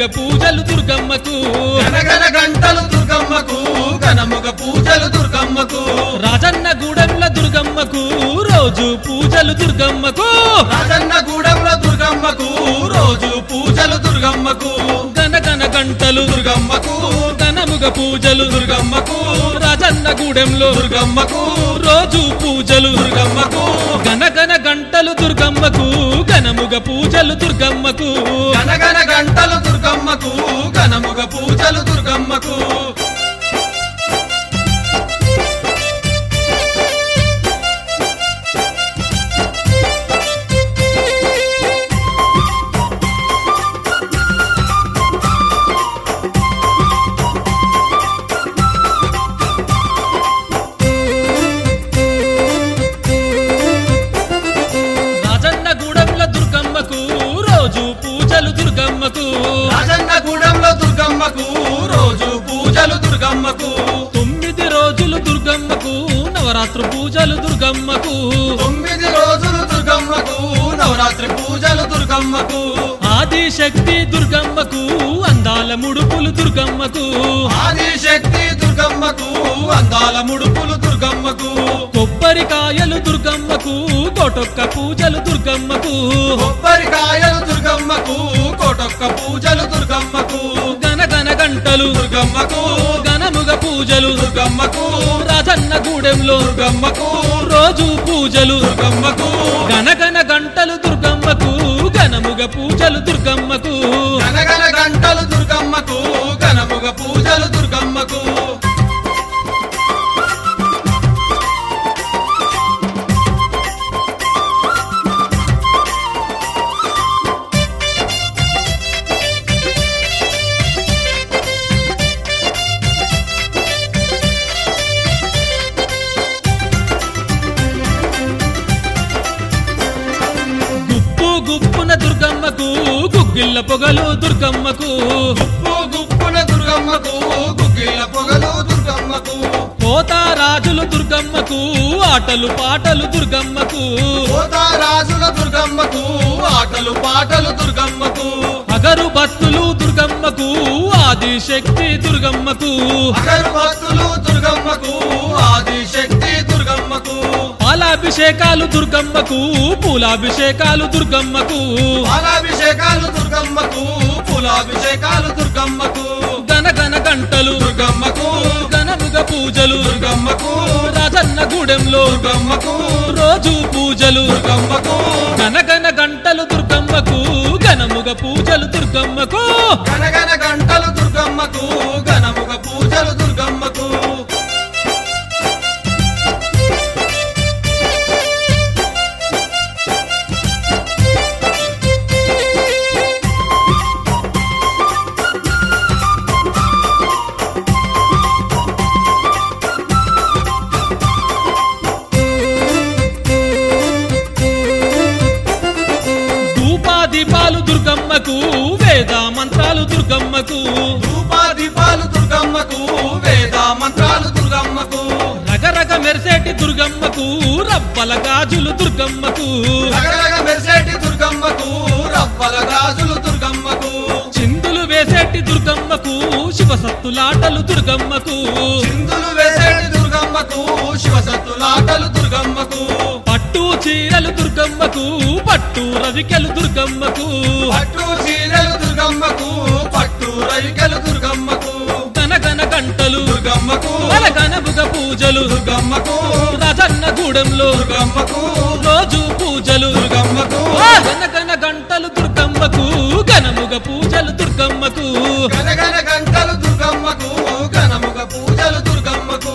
పూజలు దుర్గమ్మకు గనగన గంటలు దుర్గమ్మకు ఘనముగ పూజలు దుర్గమ్మకు రాజన్న గూడెంల దుర్గమ్మకు రోజు పూజలు దుర్గమ్మకు రాజన్న గూడెంలో దుర్గమ్మకు రోజు పూజలు దుర్గమ్మకు గనగన గంటలు దుర్గమ్మకు ఘనముగ పూజలు దుర్గమ్మకు రాజన్న గూడెంలో దుర్గమ్మకు రోజు పూజలు దుర్గమ్మకు గనగన గంటలు దుర్గమ్మకు ఘనముగ పూజలు దుర్గమ్మకు గనగన గంటలు దుర్గమ్మకు ఘనముగ పూజలు దుర్గమ్మకు రాజన్న గూడెంల దుర్గమ్మకు రోజు పూజలు దుర్గమ్మకు రాజన్న గూడెంలో దుర్గమ్మకు రోజు పూజలు దుర్గమ్మకు తొమ్మిది రోజులు దుర్గమ్మకు నవరాత్రి పూజలు దుర్గమ్మకు తొమ్మిది రోజులు దుర్గమ్మకు నవరాత్రి పూజలు దుర్గమ్మకు ఆది శక్తి దుర్గమ్మకు అందాల ముడుపులు దుర్గమ్మకు ఆది శక్తి దుర్గమ్మకు అందాల ముడుపులు దుర్గమ్మకు కొబ్బరికాయలు దుర్గమ్మకు కోటొక్క పూజలు దుర్గమ్మకు కొబ్బరికాయలు దుర్గమ్మకు కోటొక్క పూజలు దుర్గమ్మకు గనగన గంటలు దుర్గమ్మకు ఘనముగ పూజలు దుర్గమ్మకు రాజన్న గూడెంలో దుర్గమ్మకు రోజు పూజలు దుర్గమ్మకు గనగన గంటలు దుర్గమ్మకు ఘనముగ పూజలు దుర్గమ్మకు గనగన గంటలు దుర్గమ్మకు ఘనముగ పూజలు దుర్గమ్మకు గుప్పు గుప్పున దుర్గమ్మకు గుగ్గిళ్ళ పొగలు దుర్గమ్మకు గుప్పు గుప్పున దుర్గమ్మకు గుగ్గిళ్ళ పొగలు దుర్గమ్మకు రాజులు దుర్గమ్మకు ఆటలు పాటలు దుర్గమ్మకు రాజుల దుర్గమ్మకు ఆటలు పాటలు దుర్గమ్మకు అగరు భక్తులు దుర్గమ్మకు ఆది శక్తి దుర్గమ్మకు అగరు భక్తులు దుర్గమ్మకు ఆది శక్తి దుర్గమ్మకు పాలాభిషేకాలు దుర్గమ్మకు పూలాభిషేకాలు దుర్గమ్మకు పాలాభిషేకాలు దుర్గమ్మకు పూలాభిషేకాలు దుర్గమ్మకు గనగన గంటలు దుర్గమ్మకు గనముగ పూజలు దుర్గమ్మకు రాజన్న గూడెంలో దుర్గమ్మకు రోజు పూజలు దుర్గమ్మకు గనగన గంటలు దుర్గమ్మకు ఘనముగ పూజలు దుర్గమ్మకు గనగన గంటలు దుర్గమ్మకు ఘనముగ పూజలు దుర్గమ్మకు ధూపాదీపాలు దుర్గమ్మకు వేద మంత్రాలు దుర్గమ్మకు ధూపాదీపాలు దుర్గమ్మకు వేద మంత్రాలు దుర్గమ్మకు రగరగ మెరిసేటి దుర్గమ్మకు రవ్వల గాజులు దుర్గమ్మకు రగరగ మెరిసేటి దుర్గమ్మకు రవ్వల గాజులు దుర్గమ్మకు చిందులు వేసేటి దుర్గమ్మకు శివసత్తులాటలు దుర్గమ్మకు చిందులు వేసేటి దుర్గమ్మకు శివసత్తులాటలు దుర్గమ్మకు పట్టు చీరలు దుర్గమ్మకు పట్టు రవికెలు దుర్గమ్మకు పట్టు చీరలు దుర్గమ్మకు పట్టు రవికెలు దుర్గమ్మకు గనగన గంటలు దుర్గమ్మకు గనబుగ పూజలు దుర్గమ్మకు రాజన్న గూడెంలో దుర్గమ్మకు రోజు పూజలు దుర్గమ్మకు గనగన గంటలు దుర్గమ్మకు ఘనముగ పూజలు దుర్గమ్మకు గనగన గంటలు దుర్గమ్మకు ఘనముగ పూజలు దుర్గమ్మకు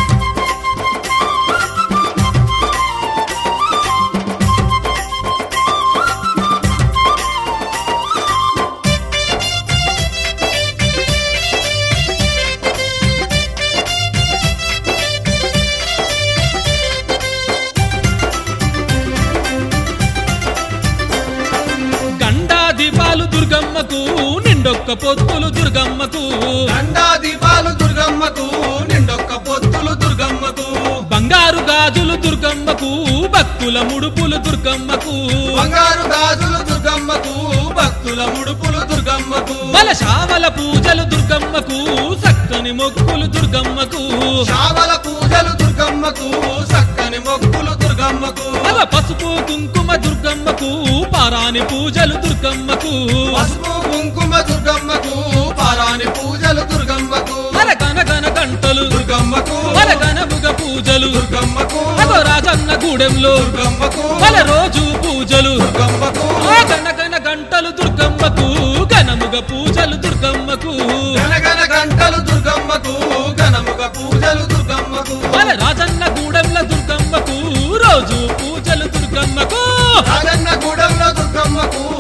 గండా దీపాలు దుర్గమ్మకు నిండొక్క పొత్తులు దుర్గమ్మకు దండా దీపాలు దుర్గమ్మకు నిండొక్క పొత్తులు దుర్గమ్మకు బంగారు గాజులు దుర్గమ్మకు భక్తుల ముడుపులు దుర్గమ్మకు బంగారు గాజులు దుర్గమ్మకు భక్తుల ముడుపులు దుర్గమ్మకు బల శావల పూజలు దుర్గమ్మకు సక్కని మొక్కులు దుర్గమ్మకు శావల పూజలు దుర్గమ్మకు చక్కని మొక్కులు దుర్గమ్మకు అల పసుపు కుంకుమ దుర్గమ్మకు పారాని పూజలు దుర్గమ్మకు పసుపు కుంకుమ దుర్గమ్మకు పారాని పూజలు దుర్గమ్మకు అల గనగన గంటలు దుర్గమ్మకు అల గనముగ పూజలు దుర్గమ్మకు అగో రాజన్న గూడెంలో దుర్గమ్మకు అల రోజు పూజలు దుర్గమ్మకు ఆ గనగన గంటలు దుర్గమ్మకు ఘనముగ పూజలు దుర్గమ్మకు గనగన గంటలు దుర్గమ్మకు ఘనముగ పూజలు దుర్గమ్మకు అల రాజన్న గూడెంల దుర్గమ్మకు రోజు పూజలు దుర్గమ్మకు రాజన్న గూడెంలో దుర్గమ్మకు